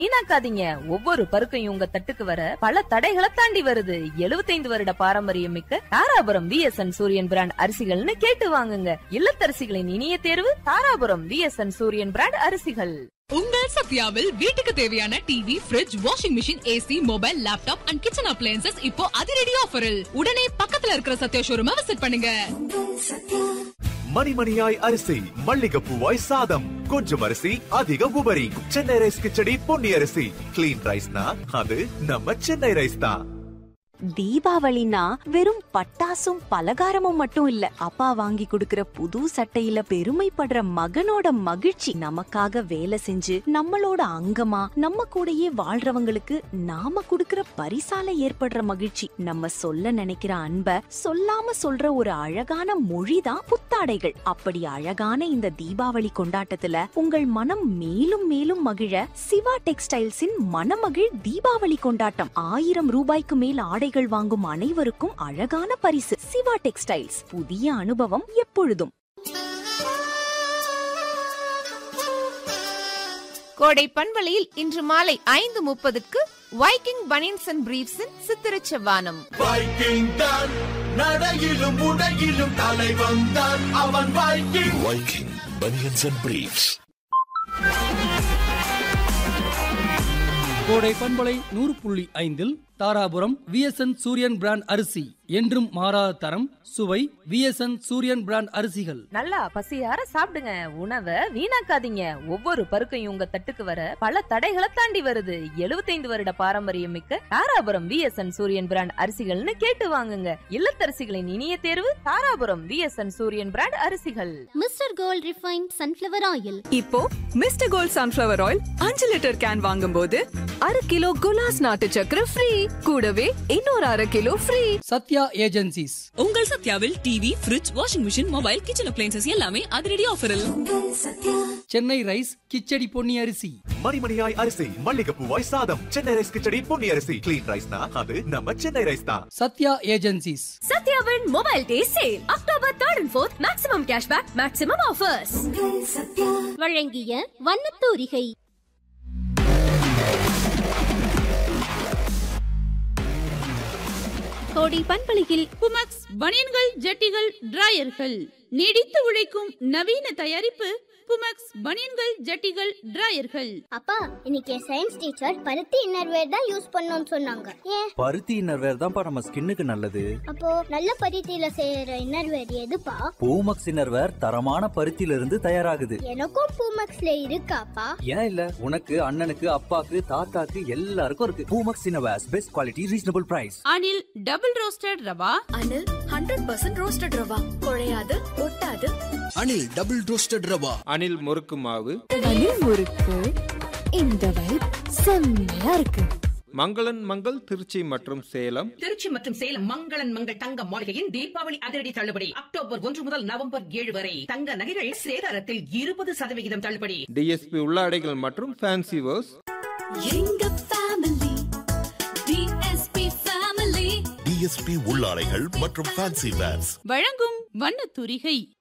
வீணாக்காதீங்க ஒவ்வொரு பருக்கையும் உங்க தட்டுக்கு வர பல தடைகளை தாண்டி வருது 75 வருட பாரம்பரியம் மிக்க தாராபுரம் விஎஸ்என் சூரியன் பிராண்ட் அரிசிகள்னு கேட்டு வாங்குங்க இல்லத்தரசிகளின் இனிய தேர்வு தாராபுரம் விஎஸ்என் சூரியன் பிராண்ட் அரிசிகள் உங்கள் சத்யாவில் வீட்டுக்கு தேவையான TV fridge washing machine AC mobile laptop and kitchen appliances இப்போ அதிரடி ஆஃபரில் உடனே பக்கத்துல இருக்கிற சத்யா ஷோரூமை விசிட் பண்ணுங்க மணிமணியாய் அரிசி மல்லிகைப்பூவாய் சாதம் கொஞ்சம் அரிசி அதிக உபரி சென்னை ரைஸ் கிச்சடி பொன்னி அரிசி கிளீன் ரைஸ்னா அது நம்ம சென்னை ரைஸ் தான் தீபாவளினா வெறும் பட்டாசும் பலகாரமும் மட்டும் இல்ல அப்பா வாங்கி கொடுக்கிற புது சட்டையில பெருமைப்படுற மகனோட மகிழ்ச்சி நமக்காக வேலை செஞ்சு நம்மளோட அங்கமா நம்ம கூடயே வாழ்றவங்களுக்கு நாம கொடுக்கிற பரிசால ஏற்படுற மகிழ்ச்சி நம்ம சொல்ல நினைக்கிற அன்ப சொல்லாம சொல்ற ஒரு அழகான மொழிதான் புத்தாடைகள் அப்படி அழகான இந்த தீபாவளி கொண்டாட்டத்துல உங்கள் மனம் மேலும் மேலும் மகிழ சிவா டெக்ஸ்டைல்ஸின் மனமகிழ் தீபாவளி கொண்டாட்டம் ஆயிரம் ரூபாய்க்கு மேல் ஆடைகள் வாங்கும் அனைவருக்கும் அழகான பரிசு சிவா டெக்ஸ்டைல்ஸ் புதிய அனுபவம் எப்பொழுதும் கோடை பண்பலையில் இன்று மாலை ஐந்து முப்பதுக்கு வைக்கிங் பனியன்ஸ் அண்ட் பிரீவ்ஸின் சித்திரச் செவ்வானம் வைக்கிங் தான் நடையிலும் உடையிலும் தலைவன் தான் அவன் Viking Viking Bunions and Briefs. கோடை பண்பலை நூறு புள்ளி ஐந்தில் தாராபுரம் விஎஸ்என் சூரியன் பிராண்ட் அரிசி என்றும் மாறாத தரம் சுவை விஎஸ்என் சூரியன் பிராண்ட் அரிசிகள் நல்லா பசியார சாப்பிடுங்க உணவை வீணாக்காதீங்க ஒவ்வொரு பருக்கையும் உங்க தட்டுக்கு வர பல தடைகளை தாண்டி வருது 75 வருட பாரம்பரியம் மிக்க தாராபுரம் விஎஸ்என் சூரியன் பிராண்ட் அரிசிகள்னு கேட்டு வாங்குங்க இல்லத்தரசிகளின் இனிய தேர்வு தாராபுரம் விஎஸ்என் சூரியன் பிராண்ட் அரிசிகள் mister gold refine sunflower oil இப்போ மிஸ்டர் கோல்ட் சன்ஃபிளவர் ஆயில் அஞ்சு லிட்டர் கேன் வாங்கும்போது அரை கிலோ குலாஸ் நாட்டு சக்கரை ஃப்ரீ கூடவே இன்னொரு அரை கிலோ ஃப்ரீ சத்யா ஏஜென்சிஸ் உங்கள் சத்யாவில் TV fridge washing machine mobile kitchen appliances எல்லாமே அதிரடி ஆஃபரில் சென்னை ரைஸ் கிச்சடி பொன்னி அரிசி மணிமணியாய் அரிசி மல்லிகைப்பூவாய் சாதம் சென்னை ரைஸ் கிச்சடி பொன்னி அரிசி கிளீன் ரைஸ்னா அது நம்ம சென்னை ரைஸ் தான் சத்யா ஏஜென்சிஸ் சத்யாவின் mobile day sale October third and fourth maximum cashback maximum offers வழங்கிய வண்ணத்தூரிகை கோடை பண்பலையில் புமக்ஸ் பனியன்கள் ஜட்டிகள் டிராயர்கள் நீடித்து உழைக்கும் நவீன தயாரிப்பு புமக்ஸ் பனியன்கள் ஜட்டிகள் டிராயர்கள் அப்பா இன்னைக்கு சயின்ஸ் டீச்சர் பருத்தி இன்னர்வேர் தான் யூஸ் பண்ணணும்னு சொன்னாங்க ஏன் பருத்தி இன்னர்வேர் தான்ப்பா நம்ம ஸ்கின்னுக்கு நல்லது அப்போ நல்ல பருத்தியில செய்யற இன்னர்வேர் எதுப்பா பூமக்ஸ் இன்னர்வேர் தரமான பருத்தியில இருந்து தயாராகுது எனக்கும் பூமக்ஸ்ல இருக்காப்பா ஏன் இல்ல உனக்கு அண்ணனுக்கு அப்பாக்கு தாத்தாக்கு எல்லாருக்கும் இருக்கு Poomex innerwears best quality reasonable price Anil double roasted rava Anil hundred percent roasted rava குழையாது ஒட்டாது அனில் டபுள் ரோஸ்டட் ரவா அணில் முறுக்கு மாவு அனில் முறுக்கு இந்த வைப் செம்மையா இருக்கு மங்களன் மங்கள் திருச்சி மற்றும் சேலம் திருச்சி மற்றும் சேலம் மங்களன் மங்கள் தங்க மாளிகையின் தீபாவளி அதிரடி தள்ளுபடி அக்டோபர் ஒன்று முதல் நவம்பர் ஏழு வரை தங்க நகைகள் சேதாரத்தில் இருபது சதவிகிதம் தள்ளுபடி டிஎஸ்பி உள்ளாடைகள் மற்றும் ஃபேன்சி வேர்ஸ் எங்க ஃபேமிலி டிஎஸ்பி ஃபேமிலி டிஎஸ்பி உள்ளாடைகள் மற்றும் ஃபேன்சி வேர்ஸ் வழங்கும் வண்ணத்துரிகை